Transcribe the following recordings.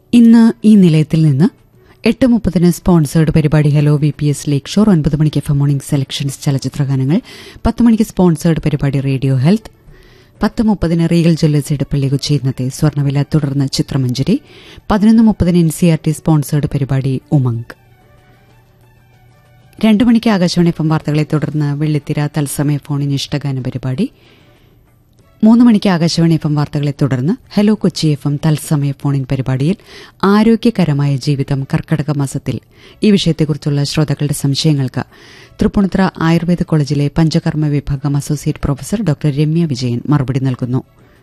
ഇന്ന് ഈ നിലയത്തിൽ നിന്ന് എട്ട് മുപ്പതിന് സ്പോൺസേർഡ് പരിപാടി hello V P S lakeshore ഒൻപത് മണിക്ക് എഫ് മോർണിംഗ് സെലക്ഷൻസ് ചലച്ചിത്രഗാനങ്ങൾ പത്ത് മണിക്ക് സ്പോൺസേർഡ് പരിപാടി റേഡിയോ ഹെൽത്ത് പത്ത് മുപ്പതിന് റീഗൽ ജ്വല്ലേഴ്സ് ഇടപ്പള്ളി കൊച്ചി ഇന്നത്തെ സ്വർണ്ണവില തുടർന്ന് ചിത്രമഞ്ജരി പതിനൊന്ന് മുപ്പതിന് N C R T sponsored പരിപാടി ഉമംഗ് രണ്ടു മണിക്ക് ആകാശവാണി എഫ് എം വാർത്തകളെ തുടർന്ന് വെള്ളിത്തിര തത്സമയ ഫോണിൻ ഇഷ്ടഗാന പരിപാടി മൂന്ന് മണിക്ക് ആകാശവാണി എഫ് എം വാർത്തകളെ തുടർന്ന് ഹലോ കൊച്ചി എഫ് എം തത്സമയ ഫോണിൻ പരിപാടിയിൽ ആരോഗ്യകരമായ ജീവിതം കർക്കടക മാസത്തിൽ ഈ വിഷയത്തെക്കുറിച്ചുള്ള ശ്രോതാക്കളുടെ സംശയങ്ങൾക്ക് തൃപ്പൂണിത്തുറ ആയുർവേദ കോളേജിലെ പഞ്ചകർമ്മ വിഭാഗം associate professor doctor Ramya Vijayan മറുപടി നൽകുന്നു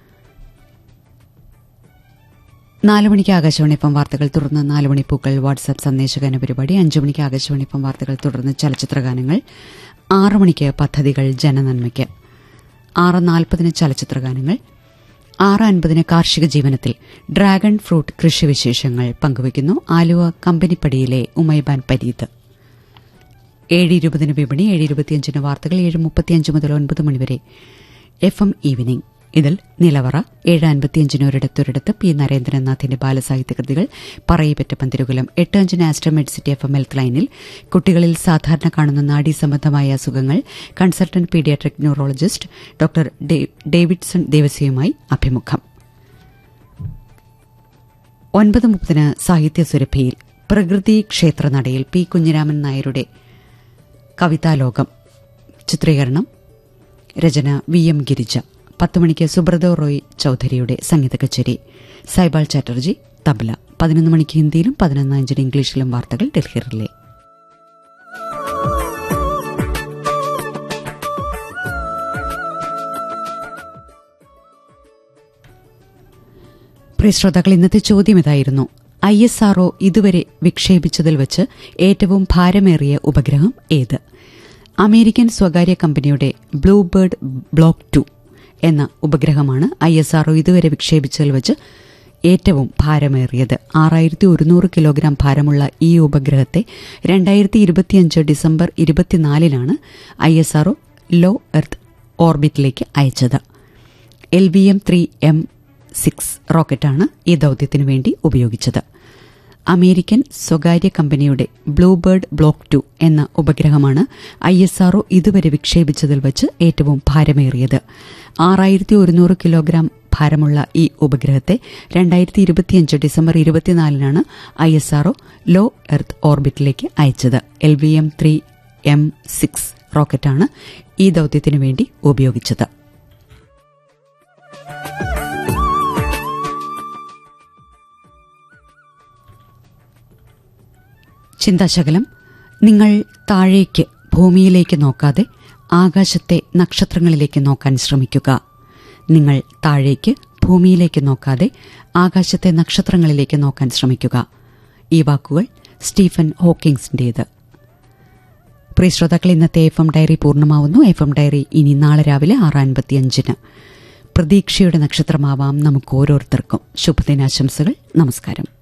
നാല് മണിക്ക് ആകാശവാണി എഫ് എം വാർത്തകൾ തുടർന്ന് നാല് മണിപ്പൂക്കൾ വാട്സാപ്പ് സന്ദേശഗാന പരിപാടി അഞ്ചു മണിക്ക് ആകാശവാണി എഫ് എം വാർത്തകൾ തുടർന്ന് ചലച്ചിത്രഗാനങ്ങൾ ആറു മണിക്ക് പദ്ധതികൾ ജനനന്മയ്ക്ക് ആറ് നാൽപ്പതിന് ചലച്ചിത്രഗാനങ്ങൾ ആറ് അൻപതിന് കാർഷിക ജീവനത്തിൽ ഡ്രാഗൺ ഫ്രൂട്ട് കൃഷിവിശേഷങ്ങൾ പങ്കുവയ്ക്കുന്നു ആലുവ കമ്പനിപ്പടിയിലെ ഉമൈബാൻ പരീത് ഏഴ് ഇരുപതിന് വിപണി ഏഴ് ഇരുപത്തിയഞ്ചിന് വാർത്തകൾ ഏഴ് മുപ്പത്തിയഞ്ച് മുതൽ ഒൻപത് മണിവരെ എഫ് എം ഈവനിംഗ് ഇതിൽ നിലവറ ഏഴ് അൻപത്തിയഞ്ചിന് ഒരിടത്തൊരിടത്ത് പി നരേന്ദ്രനാഥിന്റെ ബാലസാഹിത്യ കൃതികൾ പറയിപ്പറ്റ പന്തിരുകുലം എട്ട് അഞ്ചിന് Aster medicity F M health ലൈനിൽ കുട്ടികളിൽ സാധാരണ കാണുന്ന നാഡീ സംബന്ധമായ അസുഖങ്ങൾ consultant paediatric neurologist doctor Davidson ദേവസ്യയുമായി അഭിമുഖം ഒൻപത് മുപ്പതിന് സാഹിത്യ സുരഭിയിൽ പ്രകൃതി ക്ഷേത്രനടയിൽ പി കുഞ്ഞിരാമൻ നായരുടെ കവിതാലോകം ചിത്രീകരണം രചന വി എം ഗിരിജ പത്ത് മണിക്ക് സുബ്രതോ റോയ് ചൌധരിയുടെ സംഗീത കച്ചേരി സൈബാൾ ചാറ്റർജി തബ്ല പതിനൊന്ന് മണിക്ക് ഹിന്ദിയിലും പതിനൊന്ന് അഞ്ചിന് ഇംഗ്ലീഷിലും വാർത്തകൾ ഡൽഹിയിലെ പ്രിയ ശ്രോതാക്കൾ ഇന്നത്തെ ചോദ്യം ഇതായിരുന്നു ഐ എസ് ആർഒ ഇതുവരെ വിക്ഷേപിച്ചതിൽ വെച്ച് ഏറ്റവും ഭാരമേറിയ ഉപഗ്രഹം ഏത് അമേരിക്കൻ സ്വകാര്യ കമ്പനിയുടെ ബ്ലൂബേർഡ് ബ്ലോക്ക് ടു എന്ന ഉപഗ്രഹമാണ് ഐ എസ് ആർഒ ഇതുവരെ വിക്ഷേപിച്ചതിൽ വെച്ച് ഏറ്റവും ഭാരമേറിയത് ആറായിരത്തി ഒരുന്നൂറ് കിലോഗ്രാം ഭാരമുള്ള ഈ ഉപഗ്രഹത്തെ രണ്ടായിരത്തി ഇരുപത്തിയഞ്ച് ഡിസംബർ ഇരുപത്തിനാലിനാണ് ISRO low earth ഓർബിറ്റിലേക്ക് അയച്ചത് L V M three M six റോക്കറ്റാണ് ഈ ദൌത്യത്തിനു വേണ്ടി ഉപയോഗിച്ചത് അമേരിക്കൻ സ്വകാര്യ കമ്പനിയുടെ ബ്ലൂബേർഡ് ബ്ലോക്ക് ടു എന്ന ഉപഗ്രഹമാണ് ഐ എസ് ആർഒ ഇതുവരെ വിക്ഷേപിച്ചതിൽ വച്ച് ഏറ്റവും ഭാരമേറിയത് ആറായിരത്തി ഒരുന്നൂറ് കിലോഗ്രാം ഭാരമുള്ള ഈ ഉപഗ്രഹത്തെ രണ്ടായിരത്തി ഇരുപത്തിയഞ്ച് ഡിസംബർ ഇരുപത്തിനാലിനാണ് ISRO low earth ഓർബിറ്റിലേക്ക് അയച്ചത് L V M three M six റോക്കറ്റാണ് ഈ ദൌത്യത്തിനു വേണ്ടി ഉപയോഗിച്ചത് ചിന്താശകലം നിങ്ങൾ താഴേക്ക് ഭൂമിയിലേക്ക് നോക്കാതെ ആകാശത്തെ നക്ഷത്രങ്ങളിലേക്ക് നോക്കാൻ ശ്രമിക്കുക നിങ്ങൾ താഴേക്ക് ഭൂമിയിലേക്ക് നോക്കാതെ ആകാശത്തെ നക്ഷത്രങ്ങളിലേക്ക് നോക്കാൻ ശ്രമിക്കുക ഈ വാക്കുകൾ സ്റ്റീഫൻ ഹോക്കിങ്സിന്റേത് പ്രിയ ശ്രോതാക്കൾ ഇന്നത്തെ എഫ് എം ഡയറി പൂർണ്ണമാവുന്നു എഫ് എം ഡയറി ഇനി നാളെ രാവിലെ ആറ് അൻപത്തിയഞ്ചിന് പ്രതീക്ഷയുടെ നക്ഷത്രമാവാം നമുക്ക് ഓരോരുത്തർക്കും ശുഭദിനാശംസകൾ നമസ്കാരം